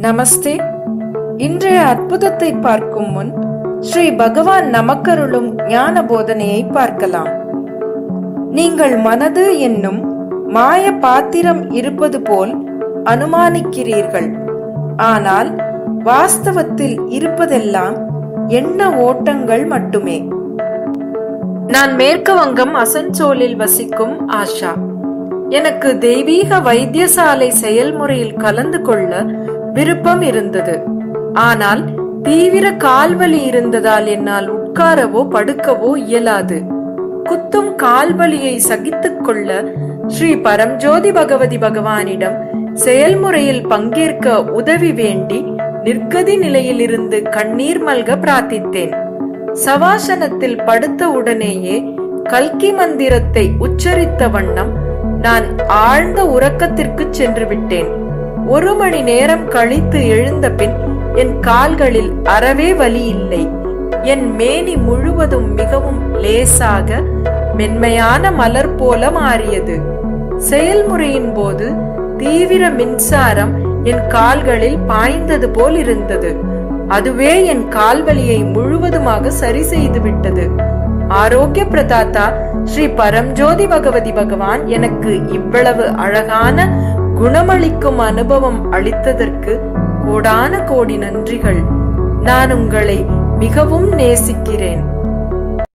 நமஸ்தே இன்றைய அற்புதத்தை பார்க்கும் முன் ஸ்ரீ பகவான் நமக்கருளும் ஞான போதனையை பார்க்கலாம் நீங்கள் மனது என்னும் மாய பாத்திரம் இருப்பது போல் அனுமானிக்கிறீர்கள் ஆனால் வாஸ்தவத்தில் இருப்பதெல்லாம் எண்ண ஓட்டங்கள் மட்டுமே நான் மேற்கு வங்கம் அசன்சோலில் வசிக்கும் ஆஷா எனக்கு தெய்வீக வைத்தியசாலை செயல்முறையில் கலந்து கொள்ள விருப்பம் இருந்தது ஆனால் தீவிர கால்வலி இருந்ததால் என்னால் உட்காரவோ படுக்கவோ இயலாது குத்தும் கால்வலியை சகித்துக் கொள்ள ஸ்ரீ பரம்ஜோதி பகவதி பகவானிடம் செயல்முறையில் பங்கேற்க உதவி வேண்டி நிர்கதி நிலையிலிருந்து கண்ணீர் மல்க பிரார்த்தித்தேன் சவாசனத்தில் படுத்த உடனேயே கல்கி மந்திரத்தை உச்சரித்த வண்ணம் நான் ஆழ்ந்த உறக்கத்திற்கு சென்று விட்டேன் ஒரு மணி நேரம் கழித்து எழுந்த பின் என் கால்களில் அறவே வலி இல்லை என் மேனி முழுவதும் மிகவும் லேசாக மென்மையான மலர் போல மாறியது செயல்முறையின் போது தீவிர மின்சாரம் என் கால்களில் பாய்ந்தது போல் இருந்தது அதுவே என் கால்வலியை முழுவதுமாக சரி செய்து விட்டது ஆரோக்கிய பிரதாத்தா ஸ்ரீ பரம்ஜோதி பகவதி பகவான் எனக்கு இவ்வளவு அழகான குணமளிக்கும் அனுபவம் அளித்ததற்கு கோடான கோடி நன்றிகள் நான் உங்களை மிகவும் நேசிக்கிறேன்